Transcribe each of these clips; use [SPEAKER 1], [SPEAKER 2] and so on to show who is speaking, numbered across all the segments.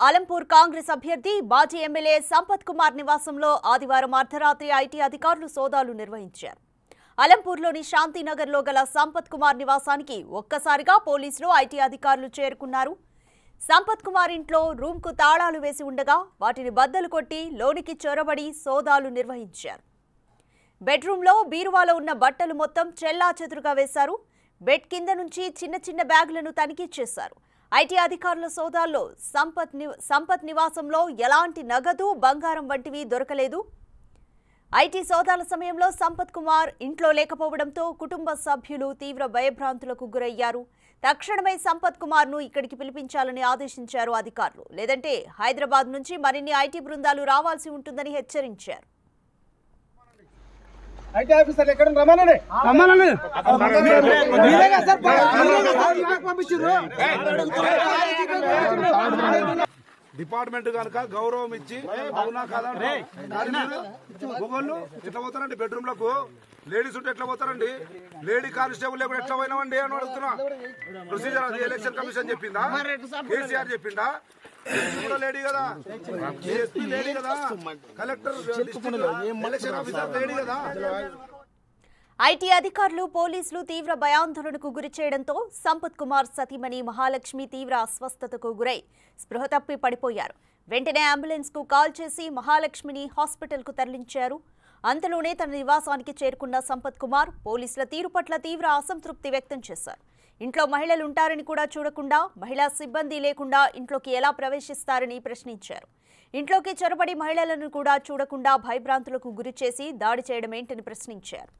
[SPEAKER 1] అలంపూర్ కాంగ్రెస్ అభ్యర్థి మాజీ ఎమ్మెల్యే సంపత్ కుమార్ నివాసంలో ఆదివారం అర్ధరాత్రి ఐటీ అధికారులు సోదాలు నిర్వహించారు అలంపూర్లోని శాంతినగర్లో గల సంపత్ కుమార్ నివాసానికి ఒక్కసారిగా పోలీసులు ఐటీ అధికారులు చేరుకున్నారు సంపత్ కుమార్ ఇంట్లో రూమ్కు తాళాలు వేసి ఉండగా వాటిని బద్దలు కొట్టి లోనికి చొరబడి సోదాలు నిర్వహించారు బెడ్రూమ్లో బీరువాలో ఉన్న బట్టలు మొత్తం చెల్లా చెదురుగా వేశారు బెడ్ కింద నుంచి చిన్న చిన్న బ్యాగులను తనిఖీ చేశారు ఐటీ అధికారుల సోదాల్లో సంపత్ ని- సంపత్ నివాసంలో ఎలాంటి నగదు బంగారం వంటివి దొరకలేదు ఐటీ సోదాల సమయంలో సంపత్ కుమార్ ఇంట్లో లేకపోవడంతో కుటుంబ సభ్యులు తీవ్ర భయభ్రాంతులకు గురయ్యారు తక్షణమే సంపత్ కుమార్ ను ఇక్కడికి పిలిపించాలని ఆదేశించారు అధికారులు లేదంటే హైదరాబాద్ నుంచి మరిన్ని ఐటీ బృందాలు రావాల్సి ఉంటుందని హెచ్చరించారు
[SPEAKER 2] ఐటీ ఆఫీసర్లు ఎక్కడ రమ్మనండి
[SPEAKER 3] రమ్మనండి
[SPEAKER 2] మీరేగా సార్ మీరేగా సార్ ఇక్కడికి పంపించారు
[SPEAKER 4] డిపార్ట్మెంట్ కనుక గౌరవం ఇచ్చి అవునా కాదా మొగోళ్ళు ఎట్లా పోతారండి బెడ్రూమ్ లకు లేడీస్ ఉంటే ఎట్లా పోతారండి లేడీ కానిస్టేబుల్ లేకుండా ఎట్లా పోయినామండి అని అడుగుతున్నా ప్రొసీజర్ అది ఎలక్షన్ కమిషన్ చెప్పిందా కేసీఆర్ చెప్పిందా ఎస్పీ కూడా లేడీ కదా ఎస్పీ లేడీ కదా కలెక్టర్ ఎలక్షన్ ఆఫీసర్ లేడీ కదా
[SPEAKER 1] ఐటీ అధికారులు పోలీసులు తీవ్ర భయాందోళనకు గురి చేయడంతో సంపత్ కుమార్ సతీమణి మహాలక్ష్మి తీవ్ర అస్వస్థతకు గురై స్పృహ తప్పి పడిపోయారు వెంటనే అంబులెన్స్ కు కాల్ చేసి మహాలక్ష్మిని హాస్పిటల్ కు తరలించారు అంతలోనే తన నివాసానికి చేరుకున్న సంపత్ కుమార్ పోలీసుల తీరు పట్ల తీవ్ర అసంతృప్తి వ్యక్తం చేశారు ఇంట్లో మహిళలు ఉంటారని కూడా చూడకుండా మహిళా సిబ్బంది లేకుండా ఇంట్లోకి ఎలా ప్రవేశిస్తారని ప్రశ్నించారు ఇంట్లోకి చొరబడి మహిళలను కూడా చూడకుండా భయభ్రాంతులకు గురి చేసి దాడి చేయడమేంటని ప్రశ్నించారు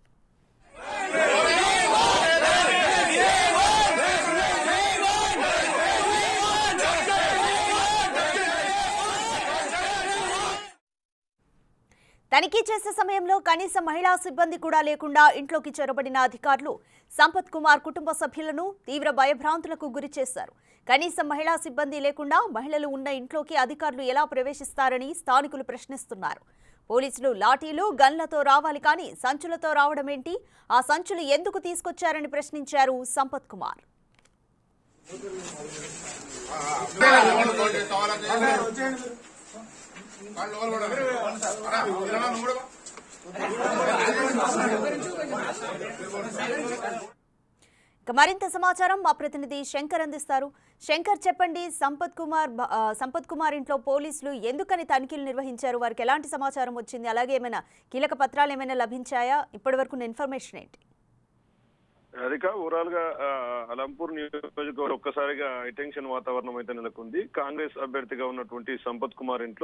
[SPEAKER 1] తనిఖీ చేసే సమయంలో కనీస మహిళా సిబ్బంది కూడా లేకుండా ఇంట్లోకి చొరబడిన అధికారులు సంపత్ కుమార్ కుటుంబ సభ్యులను తీవ్ర భయభ్రాంతులకు గురి చేశారు కనీస మహిళా సిబ్బంది లేకుండా మహిళలు ఉన్న ఇంట్లోకి అధికారులు ఎలా ప్రవేశిస్తారని స్థానికులు ప్రశ్నిస్తున్నారు పోలీసులు లాఠీలు గన్లతో రావాలి కానీ సంచులతో రావడం ఏంటి ఆ సంచులు ఎందుకు తీసుకొచ్చారని ప్రశ్నించారు సంపత్ కుమార్ ఇక మరింత సమాచారం మా ప్రతినిధి శంకర్ అందిస్తారు శంకర్ చెప్పండి సంపత్ కుమార్ బ- ఆ, సంపత్ కుమార్ ఇంట్లో పోలీసులు ఎందుకని తనిఖీలు నిర్వహించారు వారికి ఎలాంటి సమాచారం వచ్చింది అలాగే ఏమైనా కీలక పత్రాలు ఏమైనా లభించాయా ఇప్పటి వరకు ఇన్ఫర్మేషన్ ఏంటి
[SPEAKER 5] అదిక ఓవరాల్ గా ఆ, అలంపూర్ నియోజకవర్గం ఒక్కసారిగా టెన్షన్ వాతావరణం అయితే నెలకొంది కాంగ్రెస్ అభ్యర్థిగా ఉన్నటువంటి సంపత్ కుమార్ ఇంట్లో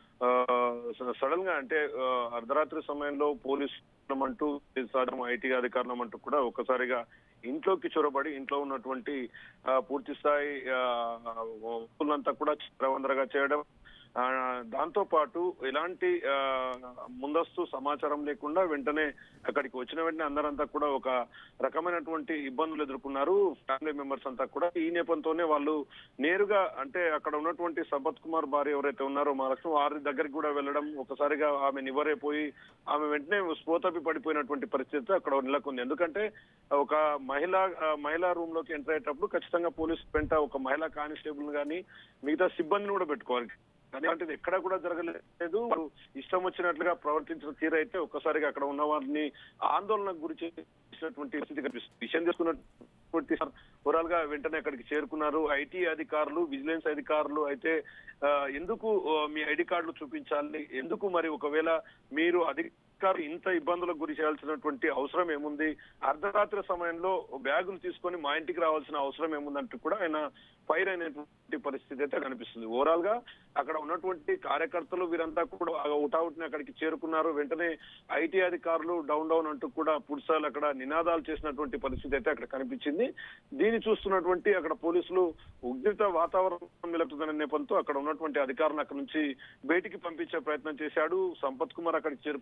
[SPEAKER 5] సడన్ గా అంటే ఆ, అర్ధరాత్రి సమయంలో పోలీసు అంటూ ఐటీ అధికారులం అంటూ కూడా ఒక్కసారిగా ఇంట్లోకి చొరబడి ఇంట్లో ఉన్నటువంటి ఆ, పూర్తి స్థాయి ఆ, వస్తువులంతా కూడా చిత్రవందరగా చేయడం ఆ, దాంతో పాటు ఎలాంటి ఆ, ముందస్తు సమాచారం లేకుండా వెంటనే అక్కడికి వచ్చిన వెంటనే అందరంతా కూడా ఒక రకమైనటువంటి ఇబ్బందులు ఎదుర్కొన్నారు ఫ్యామిలీ మెంబర్స్ అంతా కూడా ఈ నేపథ్యంతోనే వాళ్ళు నేరుగా అంటే అక్కడ ఉన్నటువంటి సంపత్ కుమార్ భార్య ఎవరైతే ఉన్నారో మహాలక్ష్మి వారి దగ్గరికి కూడా వెళ్ళడం ఒకసారిగా ఆమె నివరైపోయి ఆమె వెంటనే స్పోతపి పడిపోయినటువంటి పరిస్థితి అక్కడ నెలకొంది ఎందుకంటే ఒక మహిళా ఆ, మహిళా రూమ్ లోకి ఎంటర్ అయ్యేటప్పుడు ఖచ్చితంగా పోలీస్ వెంట ఒక మహిళా కానిస్టేబుల్ గాని మిగతా సిబ్బందిని కూడా పెట్టుకోవాలి కానీ అలాంటిది ఎక్కడ కూడా జరగలేదు వారు ఇష్టం వచ్చినట్లుగా ప్రవర్తించిన తీరు అయితే ఒక్కసారిగా అక్కడ ఉన్న వారిని ఆందోళనకు గురి చేసినటువంటి స్థితి కనిపిస్తుంది విషయం తీసుకున్నటువంటి ఓవరాల్ గా వెంటనే అక్కడికి చేరుకున్నారు ఐటీ అధికారులు విజిలెన్స్ అధికారులు అయితే ఆ, ఎందుకు ఆ, మీ ఐడి కార్డులు చూపించాలి ఎందుకు మరి ఒకవేళ మీరు అధికారులు ఇంత ఇబ్బందులకు గురి చేయాల్సినటువంటి అవసరం ఏముంది అర్ధరాత్రి సమయంలో బ్యాగులు తీసుకొని మా ఇంటికి రావాల్సిన అవసరం ఏముందంటూ కూడా ఆయన ఫైర్ అయినటువంటి పరిస్థితి అయితే కనిపిస్తుంది ఓవరాల్ గా అక్కడ ఉన్నటువంటి కార్యకర్తలు వీరంతా కూడా అవుట్ని అక్కడికి చేరుకున్నారు వెంటనే ఐటీ అధికారులు డౌన్ డౌన్ అంటూ కూడా పురుషాలు అక్కడ నినాదాలు చేసినటువంటి పరిస్థితి అయితే అక్కడ కనిపించింది దీన్ని చూస్తున్నటువంటి అక్కడ పోలీసులు ఉద్రిక్త వాతావరణం నెలకొందనే నేపథ్యంతో అక్కడ ఉన్నటువంటి అధికారులను అక్కడ నుంచి బయటికి పంపించే ప్రయత్నం చేశాడు సంపత్ కుమార్ అక్కడికి చేరుకున్నాడు పోలీసు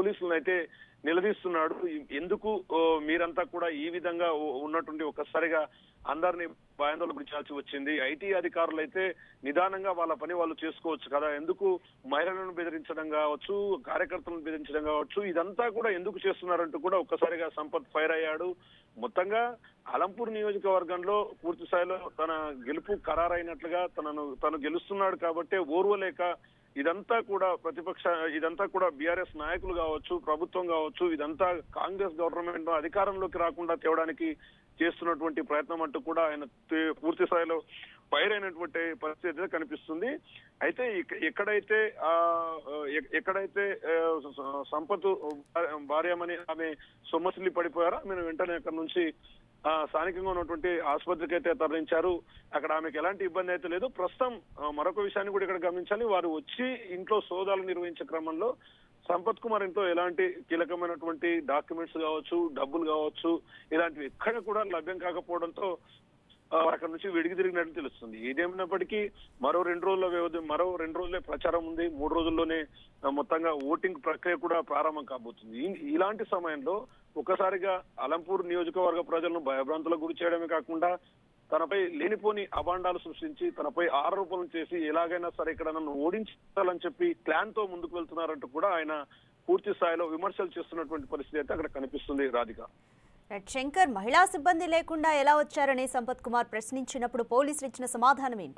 [SPEAKER 5] పోలీసులను అయితే నిలదీస్తున్నాడు ఎందుకు ఓ, మీరంతా కూడా ఈ విధంగా ఉ- ఉన్నటువంటి ఒక్కసారిగా అందరినీ భయాందోళన గురించాల్సి వచ్చింది ఐటీ అధికారులు అయితే నిదానంగా వాళ్ళ పని వాళ్ళు చేసుకోవచ్చు కదా ఎందుకు మహిళలను బెదిరించడం కావచ్చు కార్యకర్తలను బెదిరించడం కావచ్చు ఇదంతా కూడా ఎందుకు చేస్తున్నారంటూ కూడా ఒక్కసారిగా సంపత్ ఫైర్ అయ్యాడు మొత్తంగా అలంపూర్ నియోజకవర్గంలో పూర్తి స్థాయిలో తన గెలుపు ఖరారైనట్లుగా తనను తను గెలుస్తున్నాడు కాబట్టే ఓర్వలేక ఇదంతా కూడా ప్రతిపక్ష ఇదంతా కూడా బీఆర్ఎస్ నాయకులు కావచ్చు ప్రభుత్వం కావచ్చు ఇదంతా కాంగ్రెస్ గవర్నమెంట్ అధికారంలోకి రాకుండా తేవడానికి చేస్తున్నటువంటి ప్రయత్నం అంటూ కూడా ఆయన తే- పూర్తి స్థాయిలో ఫైర్ అయినటువంటి పరిస్థితి అయితే కనిపిస్తుంది అయితే ఇక- ఎక్కడైతే ఆ ఎ- ఎక్కడైతే ఆ, స- సంపత్ భార్యమని ఆమె సొమ్మసిల్లి పడిపోయారో ఆమెను వెంటనే అక్కడ నుంచి ఆ, స్థానికంగా ఉన్నటువంటి ఆసుపత్రికి అయితే తరలించారు అక్కడ ఆమెకు ఎలాంటి ఇబ్బంది అయితే లేదు ప్రస్తుతం ఆ, మరొక విషయాన్ని కూడా ఇక్కడ గమనించాలి వారు వచ్చి ఇంట్లో సోదాలు నిర్వహించే క్రమంలో సంపత్ కుమార్ ఇంట్లో ఎలాంటి కీలకమైనటువంటి డాక్యుమెంట్స్ కావచ్చు డబ్బులు కావచ్చు ఇలాంటివి ఎక్కడ కూడా లభ్యం కాకపోవడంతో ఆ, అక్కడ నుంచి వెడికి తిరిగినట్లు తెలుస్తుంది ఏదేమైనప్పటికీ మరో రెండు రోజుల వ్యవధి మరో రెండు రోజులే ప్రచారం ఉంది మూడు రోజుల్లోనే ఆ, మొత్తంగా ఓటింగ్ ప్రక్రియ కూడా ప్రారంభం కాబోతుంది ఈ- ఇలాంటి సమయంలో ఒకసారిగా అలంపూర్ నియోజకవర్గ ప్రజలను భయభ్రాంతులకు గురి చేయడమే కాకుండా తనపై లేనిపోని అభాండాలు సృష్టించి తనపై ఆరోపణలు చేసి ఎలాగైనా సరే ఇక్కడ నన్ను ఓడించాలని చెప్పి ప్లాన్ తో ముందుకు వెళ్తున్నారంటూ కూడా ఆయన పూర్తి స్థాయిలో విమర్శలు చేస్తున్నటువంటి పరిస్థితి అయితే అక్కడ కనిపిస్తుంది రాధిక
[SPEAKER 1] రైట్ శంకర్ మహిళా సిబ్బంది లేకుండా ఎలా వచ్చారని సంపత్ కుమార్ ప్రశ్నించినప్పుడు పోలీసులు ఇచ్చిన సమాధానం ఏంటి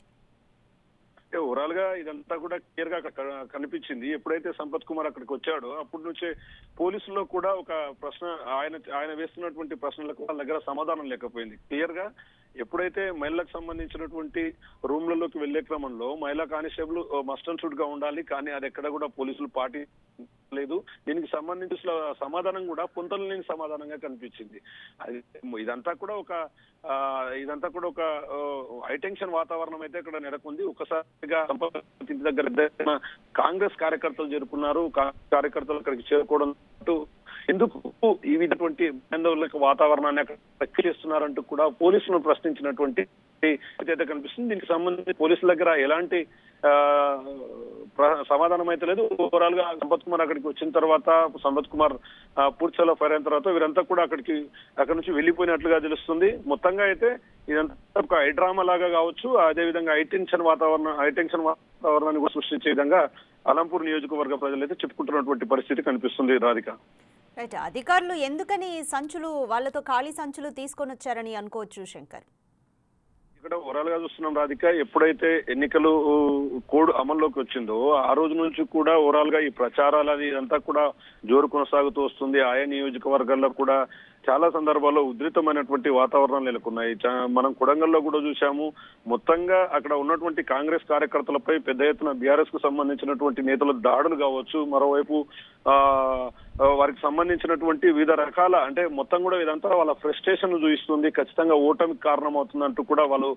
[SPEAKER 5] అంటే ఓవరాల్ గా ఇదంతా కూడా క్లియర్ గా అక్కడ కనిపించింది ఎప్పుడైతే సంపత్ కుమార్ అక్కడికి వచ్చాడో అప్పటి నుంచే పోలీసుల్లో కూడా ఒక ప్రశ్న ఆయన ఆయన వేస్తున్నటువంటి ప్రశ్నలకు వాళ్ళ దగ్గర సమాధానం లేకపోయింది క్లియర్ గా ఎప్పుడైతే మహిళలకు సంబంధించినటువంటి రూమ్లలోకి వెళ్లే క్రమంలో మహిళా కానిస్టేబుల్ మస్ట్ అండ్ షుడ్ గా ఉండాలి కానీ అది ఎక్కడ కూడా పోలీసులు పాటి లేదు దీనికి సంబంధించి సమాధానం కూడా పొంతలు లేని సమాధానంగా కనిపించింది అది ఇదంతా కూడా ఒక ఆ, ఇదంతా కూడా ఒక హైటెన్షన్ వాతావరణం అయితే ఇక్కడ నెలకొంది ఒకసారిగా సంపత్ ఇంటి దగ్గర పెద్ద ఎత్తున కాంగ్రెస్ కార్యకర్తలు చేరుకున్నారు కా- కార్యకర్తలు అక్కడికి చేరుకోవడం ఎందుకు ఈ విధటువంటి ఆందోళనక వాతావరణాన్ని అక్కడ చేస్తున్నారంటూ కూడా పోలీసులను ప్రశ్నించినటువంటి అయితే కనిపిస్తుంది దీనికి సంబంధించి పోలీసుల దగ్గర ఎలాంటి ఆ, ప్ర- సమాధానం అయితే లేదు ఓవరాల్ గా సంపత్ కుమార్ అక్కడికి వచ్చిన తర్వాత సంపత్ కుమార్ ఆ, పూర్తిలో ఫైర్ అయిన తర్వాత వీరంతా కూడా అక్కడికి అక్కడ నుంచి వెళ్లిపోయినట్లుగా తెలుస్తుంది మొత్తంగా అయితే ఇదంతా ఒక హైడ్రామా లాగా కావచ్చు అదే విధంగా హైటెన్షన్ వాతావరణం హైటెన్షన్ వాతావరణాన్ని కూడా సృష్టించే విధంగా అలంపూర్ నియోజకవర్గ ప్రజలు అయితే చెప్పుకుంటున్నటువంటి పరిస్థితి కనిపిస్తుంది రాధిక
[SPEAKER 1] రైట్ అధికారులు ఎందుకని సంచులు వాళ్ళతో ఖాళీ సంచులు తీసుకొని వచ్చారని అనుకోవచ్చు శంకర్
[SPEAKER 5] ఇక్కడ ఓవరాల్ గా చూస్తున్నాం రాధిక ఎప్పుడైతే ఎన్నికలు కోడ్ అమల్లోకి వచ్చిందో ఆ రోజు నుంచి కూడా ఓవరాల్ గా ఈ ప్రచారాలు అది ఇదంతా కూడా జోరు కొనసాగుతూ వస్తుంది ఆయా నియోజకవర్గాల్లో కూడా చాలా సందర్భాల్లో ఉధృతమైనటువంటి వాతావరణం నెలకొన్నాయి చా- మనం కొడంగల్లో కూడా చూశాము మొత్తంగా అక్కడ ఉన్నటువంటి కాంగ్రెస్ కార్యకర్తలపై పెద్ద ఎత్తున బీఆర్ఎస్ కు సంబంధించినటువంటి నేతల దాడులు కావచ్చు మరోవైపు ఆ ఆ, వారికి సంబంధించినటువంటి వివిధ రకాల అంటే మొత్తం కూడా ఇదంతా వాళ్ళ ఫ్రస్ట్రేషన్ చూపిస్తుంది ఖచ్చితంగా ఓటమికి కారణమవుతుందంటూ కూడా వాళ్ళు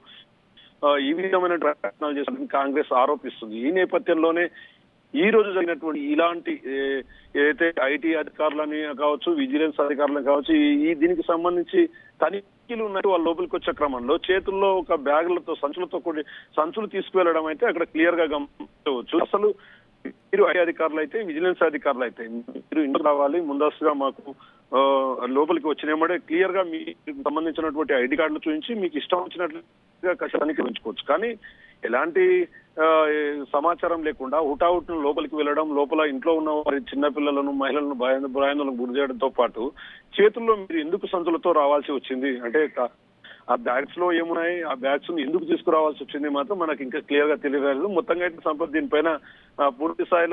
[SPEAKER 5] ఆ, ఈ విధమైన ప్రయత్నాలు చేసిన కాంగ్రెస్ ఆరోపిస్తుంది ఈ నేపథ్యంలోనే ఈ రోజు జరిగినటువంటి ఇలాంటి ఏ- ఏదైతే ఐటీ అధికారులని కావచ్చు విజిలెన్స్ అధికారులను కావచ్చు ఈ- ఈ దీనికి సంబంధించి తనిఖీలు ఉన్నట్టు వాళ్ళ లోపలికి వచ్చే క్రమంలో చేతుల్లో ఒక బ్యాగులతో సంచులతో కూడి సంచులు తీసుకువెళ్ళడం అయితే అక్కడ క్లియర్ గా గమనించవచ్చు అసలు మీరు ఐటీ అధికారులు అయితే విజిలెన్స్ అధికారులు అయితే మీరు ఇంటికి రావాలి ముందస్తుగా మాకు ఆ, లోపలికి వచ్చినేమడే క్లియర్ గా మీకు సంబంధించినటువంటి ఐడి కార్డులు చూపించి మీకు ఇష్టం వచ్చినట్లుగా కష్టానికి ఉంచుకోవచ్చు కానీ ఎలాంటి ఆ, ఏ సమాచారం లేకుండా హుటాహుటిన లోపలికి వెళ్ళడం లోపల ఇంట్లో ఉన్న వారి చిన్న పిల్లలను మహిళలను భయ భయాందోళనకు గురి చేయడంతో పాటు చేతుల్లో మీరు ఎందుకు సంచులతో రావాల్సి వచ్చింది అంటే క- ఆ బ్యాగ్స్ లో ఏమున్నాయి ఆ బ్యాగ్స్ ఎందుకు తీసుకురావాల్సి వచ్చింది మాత్రం మనకి ఇంకా క్లియర్ గా తెలియలేదు మొత్తంగా అయితే సంపత్ దీనిపైన ఆ, పూర్తి స్థాయిలో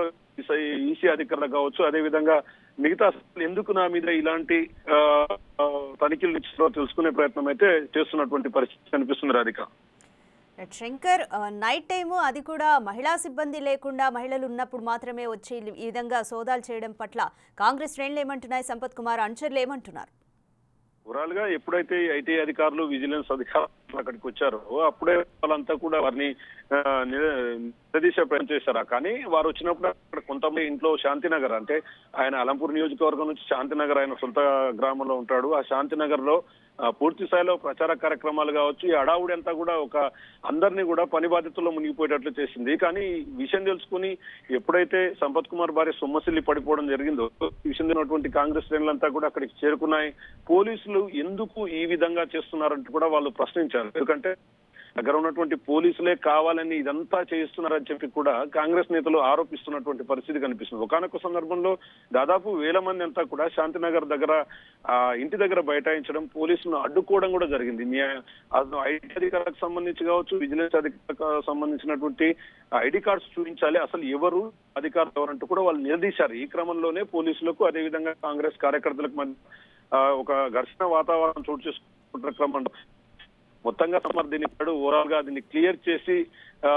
[SPEAKER 5] ఈసీ అధికారులు కావచ్చు అదే విధంగా మిగతా అసలు ఎందుకు నా మీద ఇలాంటి ఆ, ఆ, తనిఖీలు ఇచ్చారో తెలుసుకునే ప్రయత్నం అయితే చేస్తున్నటువంటి పరిస్థితి కనిపిస్తుంది రాధిక
[SPEAKER 1] రైట్ శంకర్ ఆ, నైట్ టైము అది కూడా మహిళా సిబ్బంది లేకుండా మహిళలు ఉన్నప్పుడు మాత్రమే వచ్చి ఈ విధంగా సోదాలు చేయడం పట్ల కాంగ్రెస్ శ్రేణులు ఏమంటున్నాయి సంపత్ కుమార్ అనుచరులు ఏమంటున్నారు
[SPEAKER 5] ఓవరాల్ గా ఎప్పుడైతే ఐటీ అధికారులు విజిలెన్స్ అధికారులు అక్కడికి వచ్చారో అప్పుడే వాళ్ళంతా కూడా వారిని ఆ, నిల- నిలదీసే ప్రయత్నం చేశారా కానీ వారు వచ్చినప్పుడు అక్కడ కొంతమంది ఇంట్లో శాంతినగర్ అంటే ఆయన అలంపూర్ నియోజకవర్గం నుంచి శాంతినగర్ ఆయన సొంత గ్రామంలో ఉంటాడు ఆ శాంతినగర్ లో ఆ, పూర్తి స్థాయిలో ప్రచార కార్యక్రమాలు కావచ్చు ఈ హడావుడి అంతా కూడా ఒక అందరినీ కూడా పని బాధ్యతల్లో మునిగిపోయేటట్లు చేసింది కానీ ఈ విషయం తెలుసుకుని ఎప్పుడైతే సంపత్ కుమార్ భార్య సొమ్మసిల్లి పడిపోవడం జరిగిందో ఈ విషయం తెలిసినటువంటి కాంగ్రెస్ శ్రేణులంతా కూడా అక్కడికి చేరుకున్నాయి పోలీసులు ఎందుకు ఈ విధంగా చేస్తున్నారంటూ కూడా వాళ్ళు ప్రశ్నించారు ఎందుకంటే దగ్గర ఉన్నటువంటి పోలీసులే కావాలని ఇదంతా చేయిస్తున్నారని చెప్పి కూడా కాంగ్రెస్ నేతలు ఆరోపిస్తున్నటువంటి పరిస్థితి కనిపిస్తుంది ఒకనొక సందర్భంలో దాదాపు వేల మంది అంతా కూడా శాంతినగర్ దగ్గర ఆ ఇంటి దగ్గర బైఠాయించడం పోలీసులను అడ్డుకోవడం కూడా జరిగింది మీ అసలు ఐటీ అధికారులకు సంబంధించి కావచ్చు విజిలెన్స్ అధికారులకు సంబంధించినటువంటి ఐడి కార్డ్స్ చూపించాలి అసలు ఎవరు అధికారులు ఎవరంటూ కూడా వాళ్ళు నిలదీశారు ఈ క్రమంలోనే పోలీసులకు అదేవిధంగా కాంగ్రెస్ కార్యకర్తలకు మధ్య ఆ, ఒక ఘర్షణ వాతావరణం చోటు చేసుకుంటున్న క్రమంలో మొత్తంగా సమర్ దీన్ని ఓవరాల్ గా దీన్ని క్లియర్ చేసి ఆ,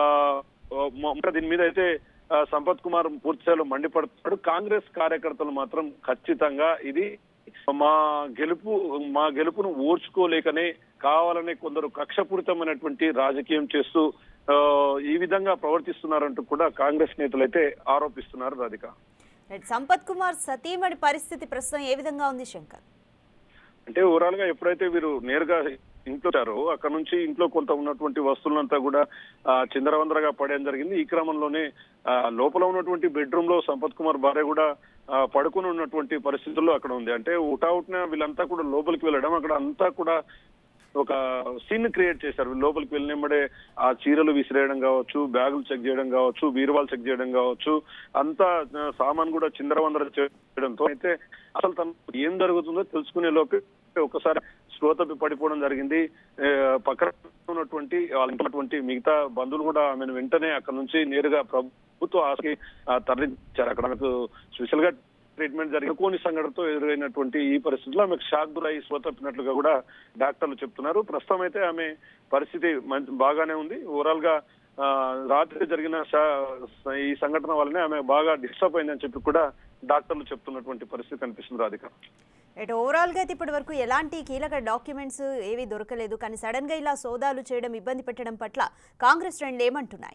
[SPEAKER 5] మొ- ఇంకా దీని మీద అయితే ఆ, సంపత్ కుమార్ పూర్తి స్థాయిలో మండిపడుతున్నాడు కాంగ్రెస్ కార్యకర్తలు మాత్రం ఖచ్చితంగా ఇది మా గెలుపు మా గెలుపును ఓర్చుకోలేకనే కావాలనే కొందరు కక్షపూరితమైనటువంటి రాజకీయం చేస్తూ ఆ, ఈ విధంగా ప్రవర్తిస్తున్నారంటూ కూడా కాంగ్రెస్ నేతలు అయితే ఆరోపిస్తున్నారు రాధిక
[SPEAKER 1] రైట్ సంపత్ కుమార్ సతీమణి పరిస్థితి ప్రస్తుతం ఏ విధంగా ఉంది శంకర్
[SPEAKER 5] అంటే ఓవరాల్ గా ఎప్పుడైతే వీరు నేరుగా ఇంట్లో వచ్చారో అక్కడ నుంచి ఇంట్లో కొంత ఉన్నటువంటి వస్తువులంతా కూడా ఆ, చిందరవందరగా పడేయడం జరిగింది ఈ క్రమంలోనే ఆ, లోపల ఉన్నటువంటి బెడ్రూమ్ లో సంపత్ కుమార్ భార్య కూడా ఆ, పడుకుని ఉన్నటువంటి పరిస్థితుల్లో అక్కడ ఉంది అంటే ఉటావుట్న వీళ్ళంతా కూడా లోపలికి వెళ్ళడం అక్కడ అంతా కూడా ఒక సీన్ క్రియేట్ చేశారు వీళ్ళు లోపలికి వెళ్ళినమ్మడే ఆ చీరలు విసిరేయడం కావచ్చు బ్యాగులు చెక్ చేయడం కావచ్చు బీరువాలు చెక్ చేయడం కావచ్చు అంతా ఆ, సామాన్ కూడా చిందరవందర చేయడంతో అయితే అసలు తను ఏం జరుగుతుందో తెలుసుకునే లోపే ఒకసారి స్లో తప్పి పడిపోవడం జరిగింది ఆ, పక్కన ఉన్నటువంటి వాళ్ళ ఇంట్లో ఉన్నటువంటి మిగతా బంధువులు కూడా ఆమెను వెంటనే అక్కడ నుంచి నేరుగా ప్రభుత్వ ఆస్తి తరలించారు అక్కడ ఆమెకు స్పెషల్ గా ట్రీట్మెంట్ జరిగిన కొన్ని సంఘటనతో ఎదురైనటువంటి ఈ పరిస్థితిలో ఆమెకు షాక్ గురై స్లో తప్పినట్లుగా కూడా డాక్టర్లు చెప్తున్నారు ప్రస్తుతం అయితే ఆమె పరిస్థితి మంచి బాగానే ఉంది ఓవరాల్ గా ఆ, రాత్రి జరిగిన షా- ఈ సంఘటన వల్లనే ఆమె బాగా డిస్టర్బ్ అయిందని చెప్పి కూడా డాక్టర్లు చెప్తున్నటువంటి పరిస్థితి కనిపిస్తుంది రాధిక
[SPEAKER 1] రైట్ ఓవరాల్ గా అయితే ఇప్పటి వరకు ఎలాంటి కీలక డాక్యుమెంట్స్ ఏవి దొరకలేదు కానీ సడన్ గా ఇలా సోదాలు చేయడం ఇబ్బంది పెట్టడం పట్ల కాంగ్రెస్ శ్రేణులు ఏమంటున్నాయి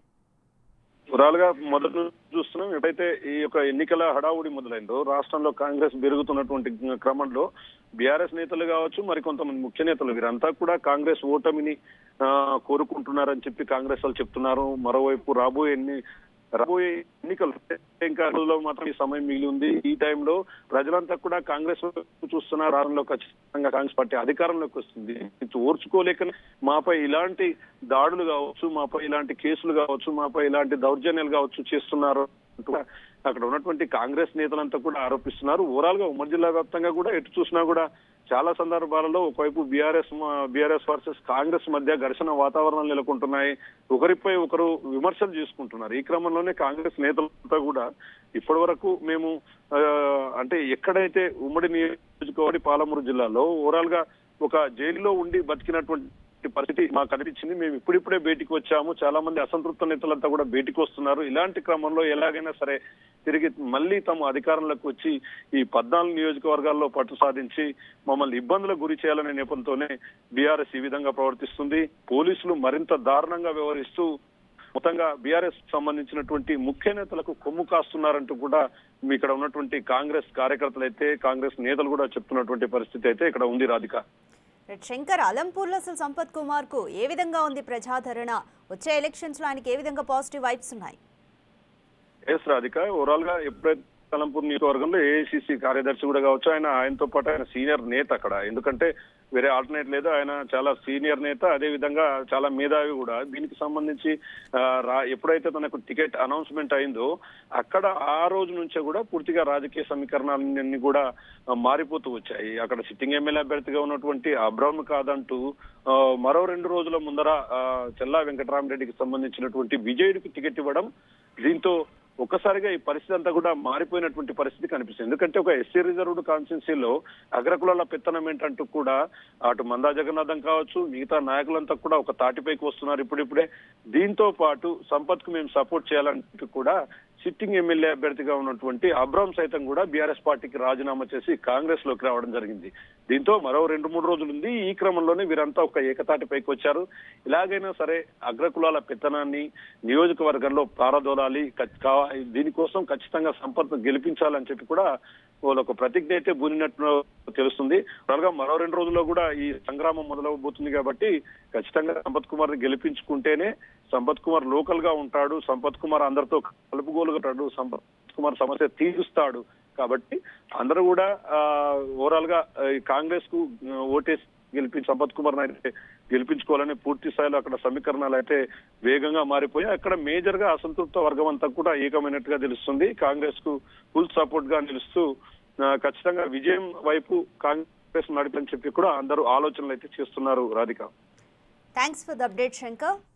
[SPEAKER 5] ఓవరాల్ గా మొదటి నుంచి చూస్తున్నాం ఎప్పుడైతే ఈ యొక్క ఎన్నికల హడావుడి మొదలైందో రాష్ట్రంలో కాంగ్రెస్ పెరుగుతున్నటువంటి క్రమంలో బీఆర్ఎస్ నేతలు కావచ్చు మరి కొంతమంది ముఖ్య నేతలు వీరంతా కూడా కాంగ్రెస్ ఓటమిని ఆ, కోరుకుంటున్నారని చెప్పి కాంగ్రెస్ వాళ్ళు చెప్తున్నారు మరోవైపు రాబోయే ఎన్ని రాబోయే ఎన్నికలు ఇంకా రోజుల్లో మాత్రం ఈ సమయం మిగిలి ఉంది ఈ టైంలో ప్రజలంతా కూడా కాంగ్రెస్ వైపు చూస్తున్నారు రాష్ట్రంలో ఖచ్చితంగా కాంగ్రెస్ పార్టీ అధికారంలోకి వస్తుంది ఇది ఓర్చుకోలేక మాపై ఇలాంటి దాడులు కావచ్చు మాపై ఇలాంటి కేసులు కావచ్చు మాపై ఇలాంటి దౌర్జన్యాలు కావచ్చు చేస్తున్నారు అంటూ అక్కడ ఉన్నటువంటి కాంగ్రెస్ నేతలంతా కూడా ఆరోపిస్తున్నారు ఓవరాల్ గా ఉమ్మడి జిల్లా వ్యాప్తంగా కూడా ఎటు చూసినా కూడా చాలా సందర్భాలలో ఒకవైపు బీఆర్ఎస్ బీఆర్ఎస్ వర్సెస్ కాంగ్రెస్ మధ్య ఘర్షణ వాతావరణం నెలకొంటున్నాయి ఒకరిపై ఒకరు విమర్శలు చేసుకుంటున్నారు ఈ క్రమంలోనే కాంగ్రెస్ నేతలంతా కూడా ఇప్పటి వరకు మేము ఆ, అంటే ఎక్కడైతే ఉమ్మడి నియోజకవర్గ పాలమూరు జిల్లాలో ఓవరాల్ గా ఒక జైలులో ఉండి బతికినటువంటి పరిస్థితి మాకు కనిపించింది మేము ఇప్పుడిప్పుడే బయటికి వచ్చాము చాలా మంది అసంతృప్త నేతలంతా కూడా బయటికి వస్తున్నారు ఇలాంటి క్రమంలో ఎలాగైనా సరే తిరిగి మళ్ళీ తమ అధికారంలోకి వచ్చి ఈ పద్నాలుగు నియోజకవర్గాల్లో పట్టు సాధించి మమ్మల్ని ఇబ్బందులకు గురి చేయాలనే నేపథ్యంతోనే బీఆర్ఎస్ ఈ విధంగా ప్రవర్తిస్తుంది పోలీసులు మరింత దారుణంగా వ్యవహరిస్తూ మొత్తంగా బీఆర్ఎస్ సంబంధించినటువంటి ముఖ్య నేతలకు కొమ్ము కాస్తున్నారంటూ కూడా మీ ఇక్కడ ఉన్నటువంటి కాంగ్రెస్ కార్యకర్తలు అయితే కాంగ్రెస్ నేతలు కూడా చెప్తున్నటువంటి పరిస్థితి అయితే ఇక్కడ ఉంది రాధిక
[SPEAKER 1] రైట్ శంకర్ అలంపూర్లో అసలు సంపత్ కుమార్ కు ఏ విధంగా ఉంది ప్రజాదరణ వచ్చే ఎలక్షన్స్ లో ఆయనకి ఏ విధంగా పాజిటివ్ వైబ్స్ ఉన్నాయి
[SPEAKER 5] ఎస్ రాధిక ఓవరాల్ గా ఎప్పుడైతే కలంపూర్ నియోజకవర్గంలో ఏఐసిసి కార్యదర్శి కూడా కావచ్చు ఆయన ఆయనతో పాటు ఆయన సీనియర్ నేత అక్కడ ఎందుకంటే వేరే ఆల్టర్నేట్ లేదు ఆయన చాలా సీనియర్ నేత అదే విధంగా చాలా మేధావి కూడా దీనికి సంబంధించి ఆ, రా- ఎప్పుడైతే తనకు టికెట్ అనౌన్స్మెంట్ అయిందో అక్కడ ఆ రోజు నుంచే కూడా పూర్తిగా రాజకీయ సమీకరణాలన్నీ కూడా ఆ, మారిపోతూ వచ్చాయి అక్కడ సిట్టింగ్ ఎమ్మెల్యే అభ్యర్థిగా ఉన్నటువంటి అబ్రహం కాదంటూ ఆ, మరో రెండు రోజుల ముందర ఆ, చెల్లా వెంకటరామరెడ్డికి సంబంధించినటువంటి విజయుడికి టికెట్ ఇవ్వడం దీంతో ఒక్కసారిగా ఈ పరిస్థితి అంతా కూడా మారిపోయినటువంటి పరిస్థితి కనిపిస్తుంది ఎందుకంటే ఒక ఎస్సీ రిజర్వ్డ్ కాన్స్టిట్యున్సీలో అగ్రకులాల పెత్తనం ఏంటంటూ కూడా అటు మందా జగన్నాథం కావచ్చు మిగతా నాయకులంతా కూడా ఒక తాటిపైకి వస్తున్నారు ఇప్పుడిప్పుడే దీంతో పాటు సంపత్ కు మేము సపోర్ట్ చేయాలంటూ కూడా సిట్టింగ్ ఎమ్మెల్యే అభ్యర్థిగా ఉన్నటువంటి అబ్రామ్ సైతం కూడా బీఆర్ఎస్ పార్టీకి రాజీనామా చేసి కాంగ్రెస్ లోకి రావడం జరిగింది దీంతో మరో రెండు మూడు రోజులు ఉంది ఈ క్రమంలోనే వీరంతా ఒక ఏకతాటిపైకి వచ్చారు ఇలాగైనా సరే అగ్రకులాల పెత్తనాన్ని నియోజకవర్గంలో పారదోలాలి ఖచ్- కావా- దీనికోసం ఖచ్చితంగా సంపత్ను గెలిపించాలని చెప్పి కూడా వాళ్ళు ఒక ప్రతిజ్ఞ అయితే బూనినట్టు తెలుస్తుంది త్వరగా మరో రెండు రోజుల్లో కూడా ఈ సంగ్రామం మొదలవబోతుంది కాబట్టి ఖచ్చితంగా సంపత్ కుమార్ ని గెలిపించుకుంటేనే సంపత్ కుమార్ లోకల్ గా ఉంటాడు సంపత్ కుమార్ అందరితో కలుపుగోలుగుతాడు సంపత్ కుమార్ సమస్య తీరుస్తాడు కాబట్టి అందరూ కూడా ఓవరాల్ గా ఆ, ఈ కాంగ్రెస్ కు ఆ, ఓటేసి గెలిపించి సంపత్ కుమార్ అయితే గెలిపించుకోవాలని పూర్తి స్థాయిలో అక్కడ సమీకరణాలు అయితే వేగంగా మారిపోయి అక్కడ మేజర్ గా అసంతృప్త వర్గం అంతా కూడా ఏకమైనట్టుగా తెలుస్తుంది కాంగ్రెస్ కు ఫుల్ సపోర్ట్ గా నిలుస్తూ ఆ, ఖచ్చితంగా విజయం వైపు కాంగ్రెస్ నడిపని చెప్పి కూడా అందరూ ఆలోచనలు అయితే చేస్తున్నారు Radhika
[SPEAKER 1] thanks for the update Shankar